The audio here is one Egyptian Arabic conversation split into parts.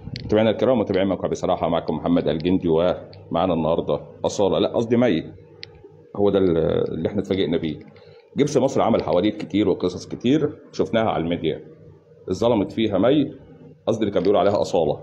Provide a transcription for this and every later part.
متابعينا الكرام متابعين موقع بصراحه معكم محمد الجندي ومعانا النهارده اصاله لا قصدي مي هو ده اللي احنا اتفاجئنا بيه جبس مصر عمل حواديت كتير وقصص كتير شفناها على الميديا اتظلمت فيها مي قصدي اللي كان بيقول عليها اصاله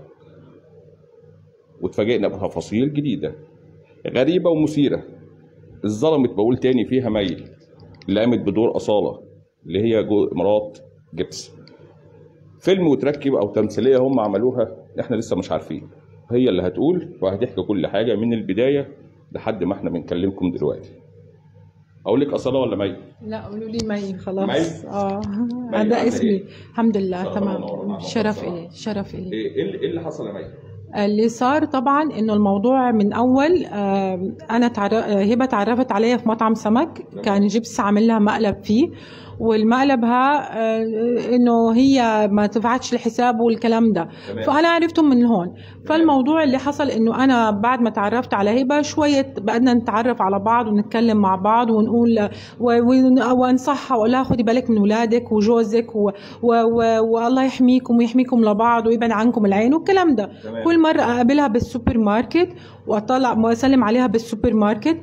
واتفاجئنا بتفاصيل جديده غريبه ومثيره اتظلمت بقول تاني فيها مي اللي قامت بدور اصاله اللي هي جو مرات جبس فيلم وتركب او تمثيليه هم عملوها احنا لسه مش عارفين هي اللي هتقول وهتحكي كل حاجه من البدايه لحد ما احنا بنكلمكم دلوقتي اقول لك اصاله ولا مي لا قولوا لي مي خلاص مي؟ اه مي هذا عاملة اسمي إيه؟ الحمد لله شرف ونور تمام معنا شرف بصراحة. إلي شرف إلي ايه إيه اللي- إيه اللي حصل يا مي اللي صار طبعا انه الموضوع من اول آه، انا تعر... هبه تعرفت عليا في مطعم سمك كان جبس عامل لها مقلب فيه والمقلبها آه، انه هي ما دفعتش الحساب والكلام ده تمام. فانا عرفته من هون فالموضوع اللي حصل انه انا بعد ما تعرفت على هبه شويه بدنا نتعرف على بعض ونتكلم مع بعض ونقول و- ون- وانصحها واقول لها خدي بالك من اولادك وجوزك و... و... و... والله يحميكم ويحميكم لبعض ويبعد عنكم العين والكلام ده تمام. كل مره اقابلها بالسوبر ماركت واطلع واسلم عليها بالسوبر ماركت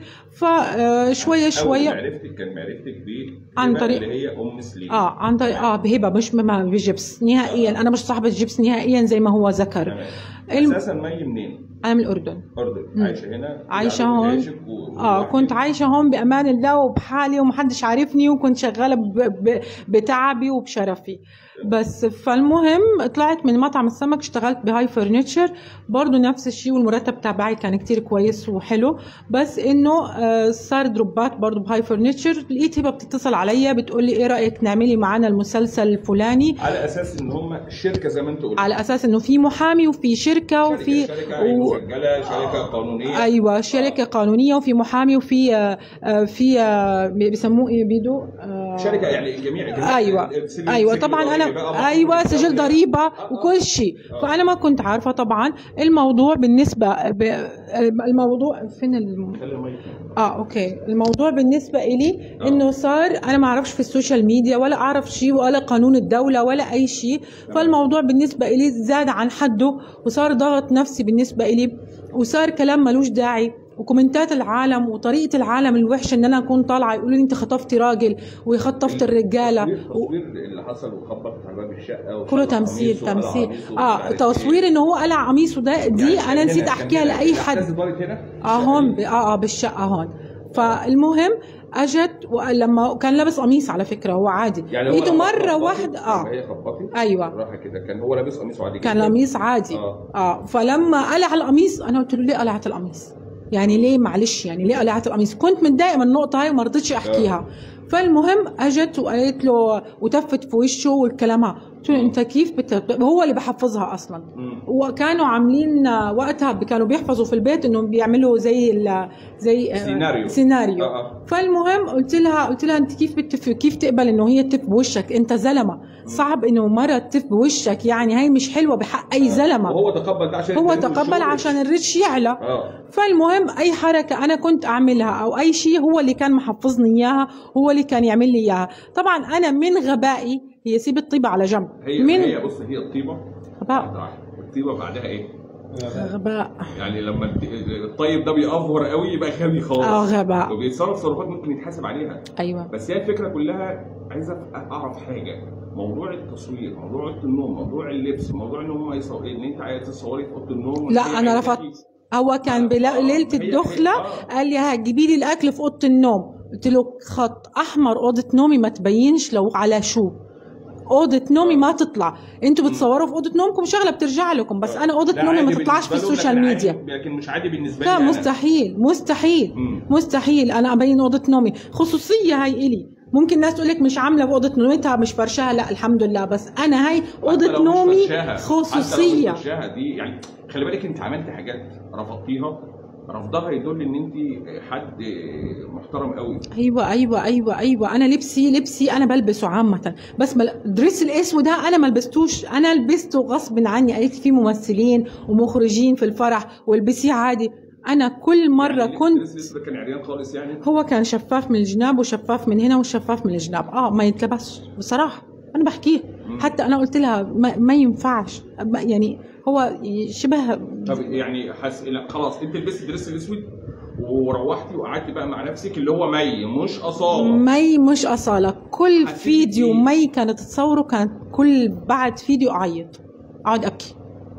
فشويه اول شويه معرفتك كان معرفتك ب عن طريق- اللي هي ام سليم اه عن طريق اه بهبه مش ما بجبس نهائيا انا مش صاحبه جبس نهائيا زي ما هو ذكر تمام الم- اساسا مي منين؟ انا من الاردن اردن مم. عايشه هنا عايشة يعني هون. عايشك و- اه ولوحدك. كنت عايشه هون بامان الله وبحالي ومحدش عارفني وكنت شغاله ب... ب... بتعبي وبشرفي بس فالمهم طلعت من مطعم السمك اشتغلت بهاي فرنتشر برضو نفس الشيء والمرتب تبعي كان كتير كويس وحلو بس انه آه، صار دروبات برضو بهاي فرنتشر لقيت هبه بتتصل عليا بتقول لي ايه رايك نعملي معانا المسلسل الفلاني على اساس ان هم شركه زي ما انت قلت على اساس انه في محامي وفي شركه وفي شركه و... مسجله شركه قانونيه ايوه شركه قانونيه وفي محامي وفي آه، آه، في آه، بيسموه ايه بيدو آه، شركه يعني جميع جميع ايوه السجل- ايوه سجل طبعا ضريبي بقى، انا ايوه مصروف سجل الدولة. ضريبه آه. وكل شيء آه. فانا ما كنت عارفه طبعا الموضوع بالنسبه ب... الموضوع فين الم... خلي مي. اه اوكي الموضوع بالنسبه إلي آه. انه صار انا ما اعرفش في السوشيال ميديا ولا اعرف شيء ولا قانون الدوله ولا اي شيء فالموضوع بالنسبه إلي زاد عن حده وصار ضغط نفسي بالنسبه إلي وصار كلام ملوش داعي وكومنتات العالم وطريقه العالم الوحشه ان انا اكون طالعه يقولوا لي انت خطفتي راجل وخطفت الرجاله التصوير التصوير اللي حصل وخبطت على باب الشقه وشال كله تمثيل قميص وقلع تمثيل قميص ومش اه عارف إيه. تصوير ان هو قلع قميصه ده دي يعني انا كان نسيت هنا- احكيها كان هنا- لاي الأحداث حد دارت هنا اه هون ب- اه اه بالشقه هون فالمهم اجت ولما كان لابس قميص على فكره هو عادي يعني هو لقيته لما مره خبطت- واحده اه لما هي خبطت ايوه راح كده كان هو لابس قميصه عادي كان جداً. قميص عادي آه. اه فلما قلع القميص انا قلت له ليه قلعت القميص يعني ليه معلش يعني ليه قلعت القميص كنت متضايقه من النقطه هاي وما رضيتش احكيها فالمهم اجت وقالت له وتفت في وشه والكلامها قلت له انت كيف بت... هو اللي بحفظها اصلا مم. وكانوا عاملين وقتها كانوا بيحفظوا في البيت انهم بيعملوا زي ال... زي آه، سيناريو. سيناريو آه، آه. فالمهم قلت لها قلت لها انت كيف بتف... كيف تقبل انه هي تف بوشك انت زلمه صعب انه مره تف بوشك يعني هي مش حلوه بحق اي زلمه وهو تقبل ده عشان هو الترند تقبل والشغل. عشان الريتش يعلى اه فالمهم اي حركه انا كنت اعملها او اي شيء هو اللي كان محفظني اياها هو اللي كان يعمل لي اياها طبعا انا من غبائي هي سيب الطيبه على جنب هي من هي بص هي الطيبه غباء الطيبه بعدها ايه؟ غباء يعني لما الت- الطيب ده بيأفور قوي يبقى غبي خالص اه غباء وبيتصرف تصرفات ممكن يتحاسب عليها ايوه بس هي الفكره كلها عايز أف- اعرف حاجه موضوع التصوير موضوع اوضه النوم موضوع اللبس موضوع ان هم يصور ان انت عايز تصوري في اوضه النوم لا، وهي أنا عايزاكي- رفضت. هو كان بلا- آه، ليله هي- الدخله آه. قال لي هتجيبي لي الاكل في اوضه النوم قلت له خط احمر اوضه نومي ما تبينش لو على شو اوضه نومي ما تطلع انتوا بتصوروا في اوضه نومكم شغله بترجع لكم بس انا اوضه لا، نومي ما عادي تطلعش في بالنسبة له، السوشيال لكن ميديا عادي- لكن مش عادي بالنسبه لي لا أنا. مستحيل مستحيل مم. مستحيل انا ابين اوضه نومي خصوصيه هاي الي ممكن ناس تقول لك مش عامله اوضه نومتها مش فرشاها لا الحمد لله بس انا هاي حتى اوضه لو مش نومي فرشاها- حتى لو خصوصيه مش فرشاها دي يعني خلي بالك انت عملت حاجات رفضتيها رفضها يدل ان انت حد محترم قوي ايوه ايوه ايوه ايوه انا لبسي لبسي انا بلبسه عامه بس مل... الدريس الاسود ده انا ما لبستوش انا لبسته غصب عني قالت لي في ممثلين ومخرجين في الفرح والبسيه عادي انا كل مره يعني كنت الدريس ده كان عريان خالص يعني هو كان شفاف من الجناب وشفاف من هنا وشفاف من الجناب اه ما يتلبسش بصراحه انا بحكيه مم. حتى انا قلت لها ما, ما ينفعش ما- يعني هو شبه طب يعني حس... لا خلاص انت لبست الدريس الاسود وروحتي وقعدتي بقى مع نفسك اللي هو مي مش اصاله مي مش أصالة كل حسيت فيديو بإيه؟ مي كانت تصوره كانت كل بعد فيديو أعيط أقعد أبكي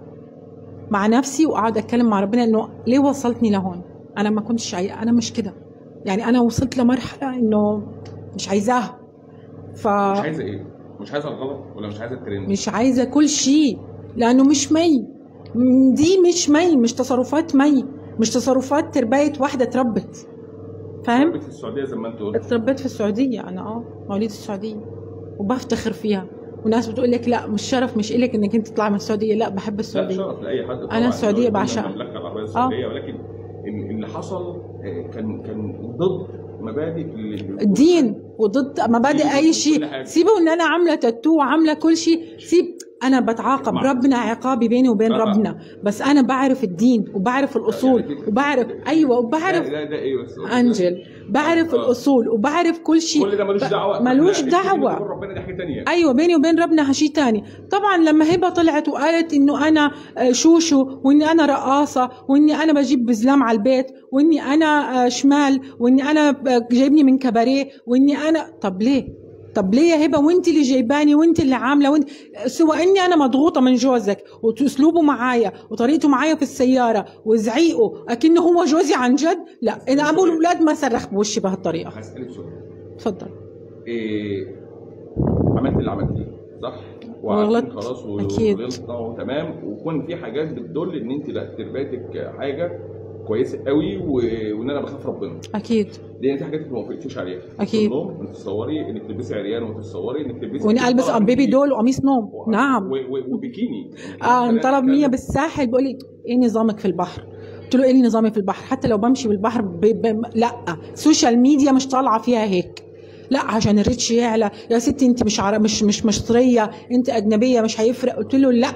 مع نفسي وأقعد أتكلم مع ربنا إنه ليه وصلتني لهون أنا ما كنتش عاي... أنا مش كده يعني أنا وصلت لمرحلة إنه مش عايزاها ف مش عايزه ايه؟ مش عايزه الغلط ولا مش عايزه الترند؟ مش عايزة كل شيء لأنه مش مي م- دي مش مي مش تصرفات مي مش تصرفات تربية واحدة اتربت فاهم؟ في السعوديه زي ما انت قلت اتربيت في السعودية أنا اه مواليد السعودية وبفتخر فيها وناس بتقول لك لا مش شرف مش إلك إنك أنت تطلعي من السعودية لا بحب لا السعودية شرف لاي حد طبعاً. السعودية لو قلنا بعشقها. المملكه العربيه السعوديه ولكن ال- اللي حصل آه، كان كان ضد مبادئ ال- الدين وضد مبادئ الدين أي وكل شيء حاجة. سيبوا إن أنا عاملة تاتو وعاملة كل شيء سيب أنا بتعاقب مع- ربنا عقابي بيني وبين آه، آه. ربنا بس أنا بعرف الدين وبعرف الأصول يعني في- وبعرف أيوة وبعرف لا لا ده ايه بس أنجل بعرف آه. الأصول وبعرف كل شيء كل ده ملوش ب- دعوه ملوش إحنا- دعوة إحنا ربنا دي حاجه ثانيه ايوه بيني وبين ربنا شيء تاني طبعا لما هبه طلعت وقالت انه انا آه، شوشو واني انا رقاصه واني انا بجيب بزلام على البيت واني انا آه، شمال واني انا ب- جايبني من كباريه واني انا طب ليه طب ليه يا هبه وانت اللي جايباني وانت اللي عامله وانت سوى اني انا مضغوطه من جوزك واسلوبه معايا وطريقته معايا في السياره وزعيقه اكنه هو جوزي عن جد لا انا ابو الاولاد ما صرخ بوشي بهالطريقه هسالك سؤال تفضل إيه عملت اللي عملتيه صح؟ وغلطت. وعملت خلاص أكيد. وغلطت وتمام وكون في حاجات بتدل ان انت لا تربيتك حاجه كويسه قوي و... وان انا بخاف ربنا اكيد لان في حاجات انت ما وافقتيش عليها أكيد. النوم انت تصوري انك تلبسي عريان وتتصوري انك تلبسي واني البس طلب بيبي مني- دول وقميص نوم و- نعم و... و... وبيكيني اه يعني انطلب كان- مية بالساحل بيقول لي ايه نظامك في البحر قلت له ايه نظامي في البحر حتى لو بمشي بالبحر ب... ب... لا السوشيال ميديا مش طالعه فيها هيك لا عشان الريتش يعلى يا ستي انت مش عرب مش مش مصريه انت اجنبيه مش هيفرق قلت له لا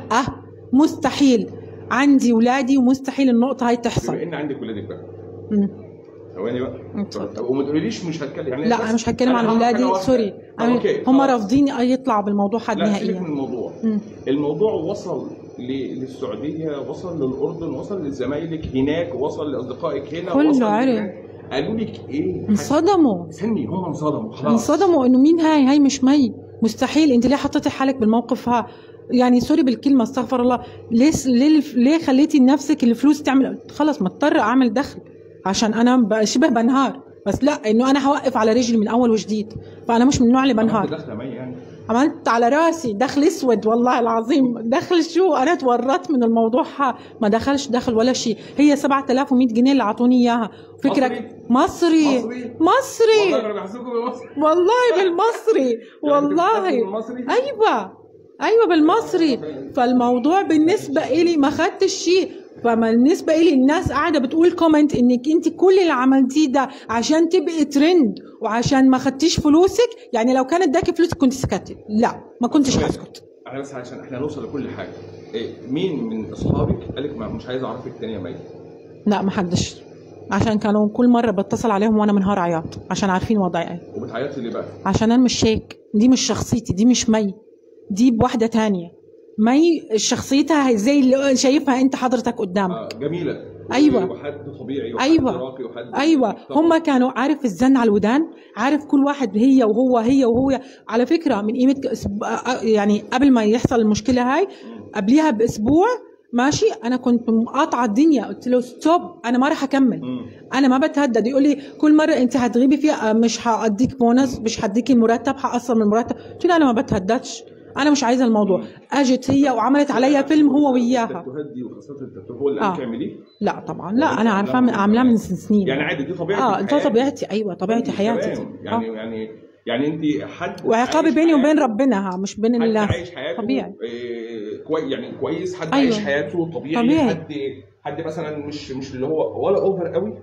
مستحيل عندي ولادي ومستحيل النقطه هاي بما تحصل ان عندك ولادك بقى مم. ثواني بقى اتفضل. طب وما تقوليش مش هتكلم يعني لا بس انا مش هتكلم عن هعرف ولادي حاجة واحدة. سوري طب أوكي، هم خلاص. رافضين يطلعوا بالموضوع حد لا سيبك من نهائيا الموضوع مم. الموضوع وصل ل- للسعوديه وصل للاردن وصل لزمايلك هناك وصل لاصدقائك هنا كله وصل عرف. لهناك. قالوا لك ايه انصدموا استني هم انصدموا خلاص انصدموا انه مين هاي هاي مش مي مستحيل انت ليه حطيتي حالك بالموقف ها يعني سوري بالكلمه استغفر الله ليه ليه ليه خليتي لنفسك الفلوس تعمل خلص مضطر اعمل دخل عشان انا ب- شبه بنهار بس لا انه انا هوقف على رجلي من اول وجديد فانا مش من النوع اللي عملت بنهار دخله مي يعني عملت على راسي دخل اسود والله العظيم دخل شو انا تورطت من الموضوع ها ما دخلش دخل ولا شيء هي 7100 جنيه اللي اعطوني اياها فكرك مصري مصري؟ مصري والله انا بحسبكم بالمصري والله بالمصري والله بالمصري ايوه ايوه بالمصري فالموضوع بالنسبه إلي ما خدتش شيء فما بالنسبه إلي الناس قاعده بتقول كومنت انك انت كل اللي عملتيه ده عشان تبقي ترند وعشان ما خدتيش فلوسك يعني لو كانت اداكي فلوسك كنت سكتي لا ما كنتش هسكت انا بس عشان احنا نوصل لكل حاجه إيه مين من اصحابك قال لك ما مش عايز اعرفك تاني يا مي لا ما حدش عشان كانوا كل مره بتصل عليهم وانا منهار عياط عشان عارفين وضعي ايه وبتعيطي ليه بقى؟ عشان انا مش شيك دي مش شخصيتي دي مش مي دي بواحده تانية مي شخصيتها زي اللي شايفها انت حضرتك قدامك آه جميله أيوة. وحد طبيعي وحد أيوة. راقي وحد ايوه محترم. هم كانوا عارف الزن على الودان عارف كل واحد هي وهو هي وهو على فكره من قيمه أسب- آه، يعني قبل ما يحصل المشكله هاي قبليها باسبوع ماشي انا كنت مقاطعه الدنيا قلت له ستوب انا ما راح اكمل مم. انا ما بتهدد يقول لي كل مره انت هتغيبي فيها آه، مش هاديك بونص مش هديكي المرتب هقصر من المرتب قلت له انا ما بتهددش انا مش عايزه الموضوع اجت هي وعملت عليا فيلم هو وياها التاتوهات دي وخاصه التاتو هو اللي آه. قال لك اعمليه لا طبعا لا انا عارفاه من عاملاه من سنين يعني عادي دي طبيعتي اه في انت حياتك. طبيعتي ايوه طبيعتي حياتي تمام. دي. يعني آه. يعني يعني انت حد وعقابي عايش بيني وبين حياته- ربنا ها مش بين حد الناس عايش حياته طبيعي إيه كوي يعني كويس حد أيوة. عايش حياته طبيعي, طبيعي. حد حد مثلا مش مش اللي هو ولا اوفر قوي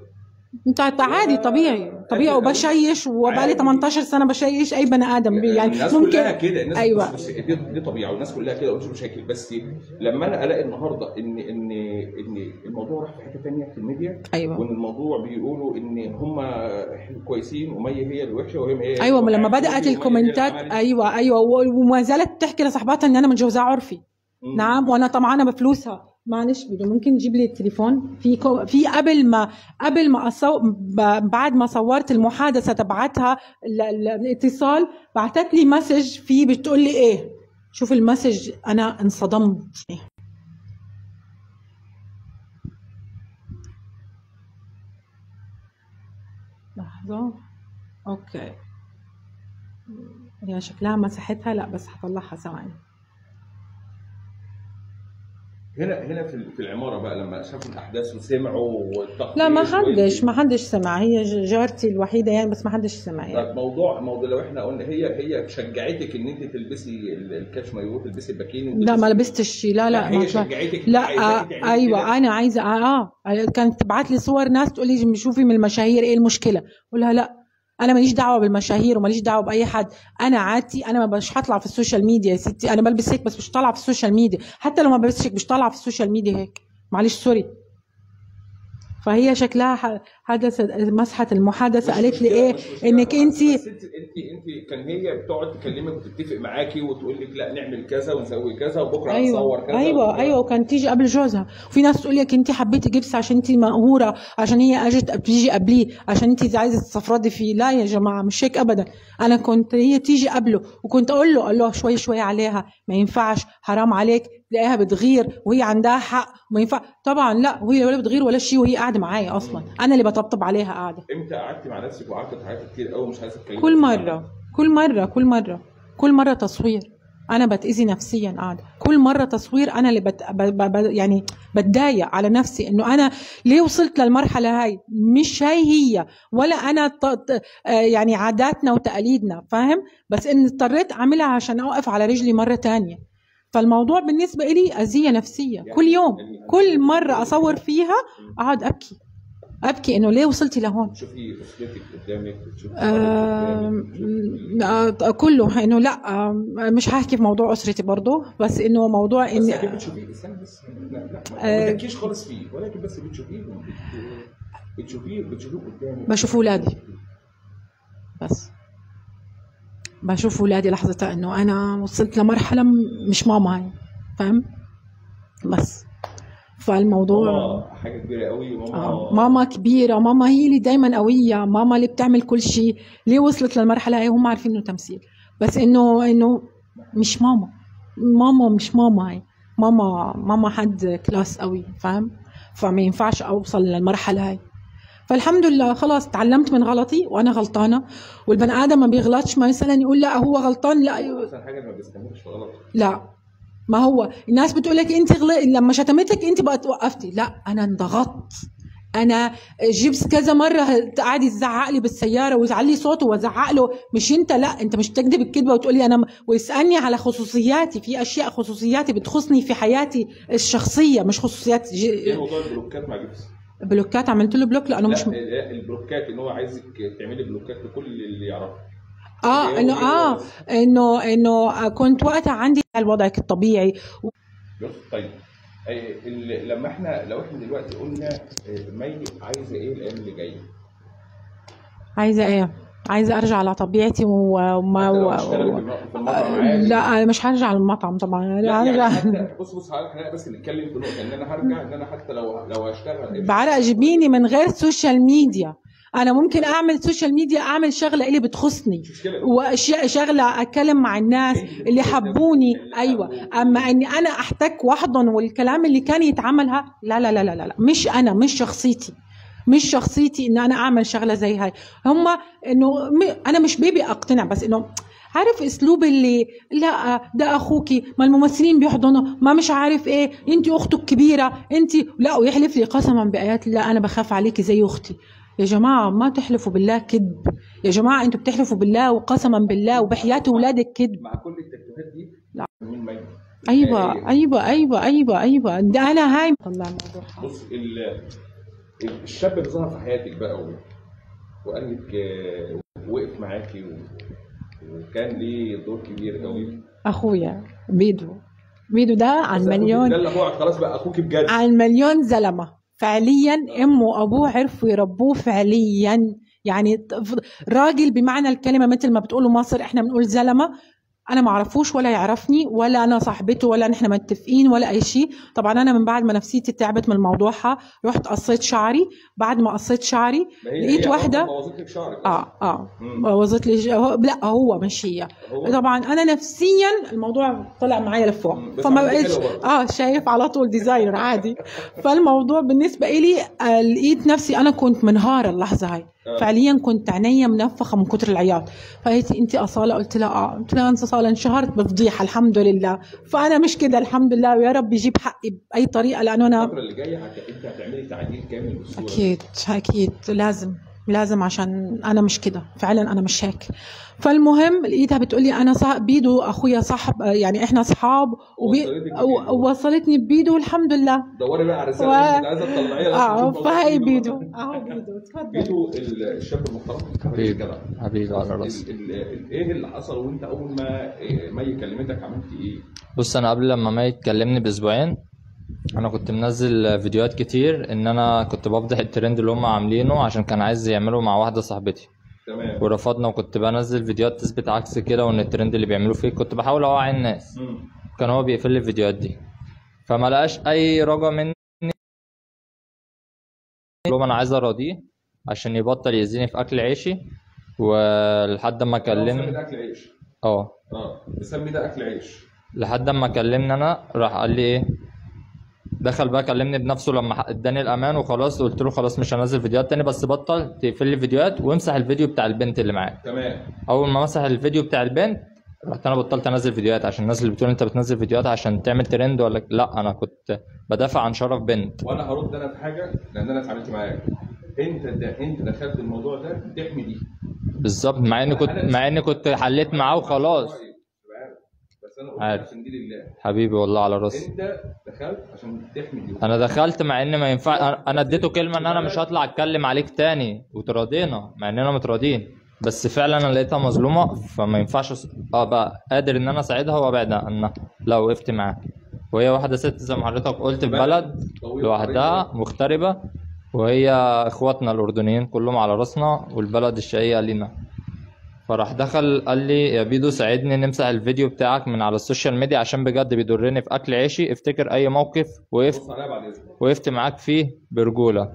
انت عادي طبيعي طبيعي وبشيش وبقالي عادي. 18 سنه بشيش اي بني ادم بي- يعني الناس كلها ممكن كده الناس أيوة. بص بص دي, دي طبيعه والناس كلها كده ومش مشاكل بس لما انا الاقي النهارده ان ان ان الموضوع راح في حته ثانيه في الميديا ايوه وان الموضوع بيقولوا ان هم كويسين ومي هي الوحشه وهي هي ايوه الوحشة، لما ومي بدات هي الكومنتات اللي عملت. ايوه ايوه و- وما زالت تحكي لصاحباتها ان انا متجوزاه عرفي مم. نعم وانا طمعانه بفلوسها معلش بدو ممكن تجيب لي التليفون في كو في قبل ما قبل ما أصو ب- بعد ما صورت المحادثه تبعتها ال- ال- الاتصال بعثت لي مسج فيه بتقول لي ايه شوف المسج انا انصدمت لحظه اوكي هي شكلها مسحتها لا بس هطلعها ثواني هنا هنا في في العماره بقى لما شافوا الاحداث وسمعوا والتخطيط لا ما حدش وال- ما حدش سمع هي ج- جارتي الوحيده يعني بس ما حدش سمع يعني طيب موضوع موضوع لو احنا قلنا هي هي شجعتك ان انت تلبسي ال- الكاش مايو تلبسي الباكيني لا ما لبستش شيء لا لا ما هي شجعتك لا عايزاكي آه تعملي ايوه كده. انا عايزه اه, آه كانت تبعت لي صور ناس تقول لي شوفي من المشاهير ايه المشكله اقول لها لا انا ماليش دعوه بالمشاهير وماليش دعوه باي حد انا عادتي انا ما مش هطلع في السوشيال ميديا يا ستي انا بلبس هيك بس مش طالعه في السوشيال ميديا حتى لو ما بلبسش هيك مش طالعه في السوشيال ميديا هيك معلش سوري فهي شكلها ح- حدثت مسحت المحادثه مش قالت لي مشكلة، ايه مش مشكلة انك طبعاً. انت بس انت انت انت كان هي بتقعد تكلمك وتتفق معاكي وتقول لك لا نعمل كذا ونسوي كذا وبكره هنصور ايوه كذا ايوه وبكرة- ايوه وكانت تيجي قبل جوزها وفي ناس تقول لك انت حبيتي جبس عشان انت مقهوره عشان هي اجت بتيجي قبليه عشان انت عايزه تستفردي فيه لا يا جماعه مش هيك ابدا انا كنت هي تيجي قبله وكنت اقول له اقول له شوي شوي عليها ما ينفعش حرام عليك تلاقيها بتغير وهي عندها حق ما ينفع طبعا لا وهي ولا بتغير ولا شيء وهي قاعده معايا اصلا انا اللي بطبطب عليها قاعده امتى قعدتي مع نفسك وقعدت تعيطي كتير قوي مش عايزه تتكلمي كل مرة كل مرة كل مرة كل مرة تصوير أنا بتأذي نفسيا قاعدة كل مرة تصوير أنا اللي بت... ب... ب... ب... يعني بتضايق على نفسي إنه أنا ليه وصلت للمرحلة هاي مش هاي هي ولا أنا ط... ط... آه يعني عاداتنا وتقاليدنا فاهم بس إن اضطريت أعملها عشان أوقف على رجلي مرة تانية فالموضوع بالنسبة إلي أذية نفسية كل يوم كل مرة أصور فيها أقعد أبكي أبكي إنه ليه وصلتي لهون تشوفي اسرتك قدامك بتشوفي آم، قدامك، آه، كله انه لا آم، مش هحكي في موضوع اسرتي برضه بس انه موضوع بتشوفي- بس اني اكيد بتشوفيه استنى بس لا لا ما آه. تركيش خالص فيه ولكن بس بتشوفيه بت- بتشوفيه بتشوفيه قدامك بشوف ولادي. بس بشوف ولادي لحظة انه انا وصلت لمرحلة م- مش ماما هاي فاهم بس فالموضوع ماما حاجه كبيره قوي وماما آه، ماما كبيرة ماما هي اللي دايما قوية ماما اللي بتعمل كل شيء ليه وصلت للمرحلة هاي هم عارفين انه تمثيل بس انه انه مش ماما ماما مش ماما هاي ماما ماما حد كلاس قوي فاهم فما ينفعش اوصل للمرحلة هاي فالحمد لله خلاص تعلمت من غلطي وانا غلطانة والبني ادم ما بيغلطش مثلا يقول لا هو غلطان لا احسن حاجه ما بيستمرش في غلط لا ما هو الناس بتقول لك انت غل... لما شتمتك انت بقت وقفتي لا انا انضغطت انا جبس كذا مره قاعد يزعق لي بالسياره ويعلي صوته وازعق له مش انت لا انت مش تكذب الكذبه وتقولي انا م- ويسالني على خصوصياتي في اشياء خصوصياتي بتخصني في حياتي الشخصيه مش خصوصيات ايه ج... موضوع البلوكات مع جبس؟ بلوكات عملت له بلوك لانه مش لا لا، البلوكات ان هو عايزك تعملي بلوكات لكل اللي يعرفه اه انه اه انه انه كنت وقتها عندي وضعك الطبيعي بص طيب آه، ال- لما احنا لو احنا دلوقتي قلنا آه، مي عايزه ايه الايام اللي جايه؟ عايزه ايه عايزه ارجع على طبيعتي وما حتى لو و... اشتغلت في الم- في المطعم عادي لا انا مش هرجع للمطعم طبعا لا لا يعني هرجع حتى بص بص احنا بس نتكلم في نقطه ان انا هرجع ان انا حتى لو لو هشتغل بعرق جبيني من غير سوشيال ميديا انا ممكن اعمل سوشيال ميديا اعمل شغله اللي بتخصني مش مشكله واشياء شغله اتكلم مع الناس اللي حبوني ايوه اما اني انا احتك واحضن والكلام اللي كان يتعملها لا لا لا لا لا مش انا مش شخصيتي مش شخصيتي ان انا اعمل شغله زي هاي هم انه م- انا مش بيبي اقتنع بس انه عارف اسلوب اللي لا ده اخوكي ما الممثلين بيحضنوا ما مش عارف ايه انت اختك كبيره انت لا ويحلف لي قسما بايات الله انا بخاف عليكي زي اختي يا جماعه ما تحلفوا بالله كذب يا جماعه انتوا بتحلفوا بالله وقسما بالله وبحياه اولادك كذب مع كل التاتوهات دي لا. مين مي؟ ايوه ايوه ايوه ايوه ايوه ده انا هاي طلع الموضوع بص ال الشاب اللي ظهر في حياتك بقى و... وقال لك آه، وقف معاكي و... وكان ليه دور كبير قوي اخويا بيدو بيدو ده عن مليون ده اللي هو خلاص بقى اخوك بجد عن مليون زلمه فعليا امه وابوه عرفوا يربوه فعليا يعني ط- راجل بمعنى الكلمه مثل ما بتقولوا مصر احنا بنقول زلمه انا ما اعرفوش ولا يعرفني ولا انا صاحبته ولا نحن متفقين ولا اي شيء طبعا انا من بعد ما نفسيتي تعبت من موضوعها رحت قصيت شعري بعد ما قصيت شعري ما هي- لقيت هي واحدة- بوظت لك شعرك اه اه مم. بوظت لي ج- هو- لا هو مش هي هو- طبعا انا نفسيا الموضوع طلع معايا لفوق مم. بس فما عملتي بقتش حلو برضه. اه شايف على طول ديزاينر عادي فالموضوع بالنسبه لي آه لقيت نفسي انا كنت منهاره اللحظه هاي آه. فعليا كنت عينيا منفخه من كتر العياط فقالت لي انت اصاله قلت لها اه قلت لها انت اصاله انشهرت بفضيحه الحمد لله فانا مش كده الحمد لله ويا رب يجيب حقي باي طريقه لانه انا الفتره اللي جايه هت... انت هتعملي تعديل كامل بالصوره اكيد اكيد لازم لازم عشان انا مش كده فعلا انا مش هيك فالمهم لقيتها بتقول لي انا صاحب بيدو اخويا صاحب يعني احنا اصحاب وبي... وصلتك ببيدو. ووصلتني ببيدو والحمد لله دوري بقى على الرساله و- اللي انت عايزه تطلعيها لازم اه نشوف موضوع فهي بيدو. بيدو اهو بيدو اتفضل بيدو ال- الشاب المحترم حبيبي الجدع. حبيبي على راسي ال- ال- ال- ايه اللي حصل وانت اول ما إيه، مي كلمتك عملت ايه؟ بص انا قبل لما ما يتكلمني باسبوعين انا كنت منزل فيديوهات كتير ان انا كنت بفضح الترند اللي هم عاملينه عشان كان عايز يعمله مع واحده صاحبتي تمام ورفضنا وكنت بنزل فيديوهات تثبت عكس كده وان الترند اللي بيعملوه فيه كنت بحاول اوعي الناس مم. كان هو بيقفل لي الفيديوهات دي فما لقاش اي رجا مني لهم انا عايز اراضيه عشان يبطل يأذيني في اكل عيشي ولحد ما مسمي كلمني ده اكل عيش اه اه مسمي ده اكل عيش لحد ما كلمني انا راح قال لي ايه دخل بقى كلمني بنفسه لما اداني الامان وخلاص قلت له خلاص مش هنزل فيديوهات تاني بس بطل تقفل لي فيديوهات وامسح الفيديو بتاع البنت اللي معاك تمام اول ما مسح الفيديو بتاع البنت رحت انا بطلت انزل فيديوهات عشان الناس اللي بتقول انت بتنزل فيديوهات عشان تعمل ترند ولا لا انا كنت بدافع عن شرف بنت وانا هرد انا في حاجه لان انا اتعاملت معاك انت ده انت دخلت الموضوع ده تحمي دي بالظبط مع اني كنت مع اني كنت حليت معاه وخلاص طيب، عارف. بس انا قلت عارف. عشان دي لله حبيبي والله على راسي انت دخلت عشان تحمي دي انا دخلت مع ان ما ينفع أنا- انا اديته كلمه ان انا مش هطلع اتكلم عليك تاني وتراضينا مع اننا متراضين بس فعلا انا لقيتها مظلومه فما ينفعش أس- ابقى قادر ان انا اساعدها وابعد عنها لا وقفت معاها وهي واحده ست زي ما حضرتك قلت في بلد طويلة لوحدها مغتربه وهي اخواتنا الاردنيين كلهم على راسنا والبلد الشقيقه لينا فراح دخل قال لي يا بيدو ساعدني نمسح الفيديو بتاعك من على السوشيال ميديا عشان بجد بيضرني في اكل عيشي افتكر اي موقف وقفت بص عليها بعد اذنك وقفت معاك فيه برجوله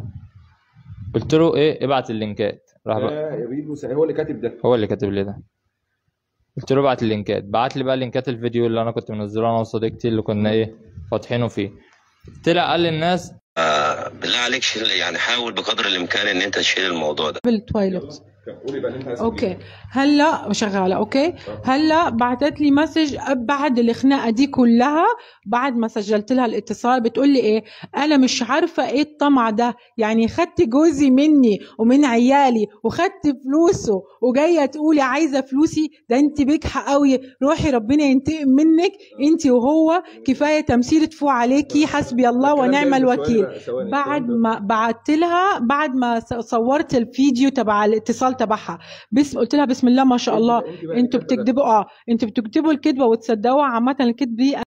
قلت له ايه ابعت اللينكات راح بقى آه، يا بيدو هو اللي كاتب ده هو اللي كاتب لي ده قلت له ابعت اللينكات بعت لي بقى لينكات الفيديو اللي انا كنت منزله انا وصديقتي اللي كنا ايه فاتحينه فيه طلع قال للناس آه، بالله عليك شيل يعني حاول بقدر الامكان ان انت تشيل الموضوع ده بالتويلت قولي بقى اللي انت عايز تقوليه. اوكي هلا شغاله اوكي هلا بعثت لي مسج بعد الخناقه دي كلها بعد ما سجلت لها الاتصال بتقول لي ايه انا مش عارفه ايه الطمع ده يعني خدت جوزي مني ومن عيالي وخدت فلوسه وجايه تقولي عايزه فلوسي ده انت بجحه قوي روحي ربنا ينتقم منك انت وهو كفايه تمثيل تفوق عليكي حسبي الله الكلام ده ونعم امتى؟ ثواني الوكيل بقى، ثواني. بعد الكلام ده- ما بعت لها بعد ما ص- صورت الفيديو تبع الاتصال تبعها بس قلت لها بسم الله ما شاء الله انت بقى انتوا اللي كاتبة ده. بتكذبوا اه انتوا بتكتبوا الكذبه وتصدقوها عامه الكذب دي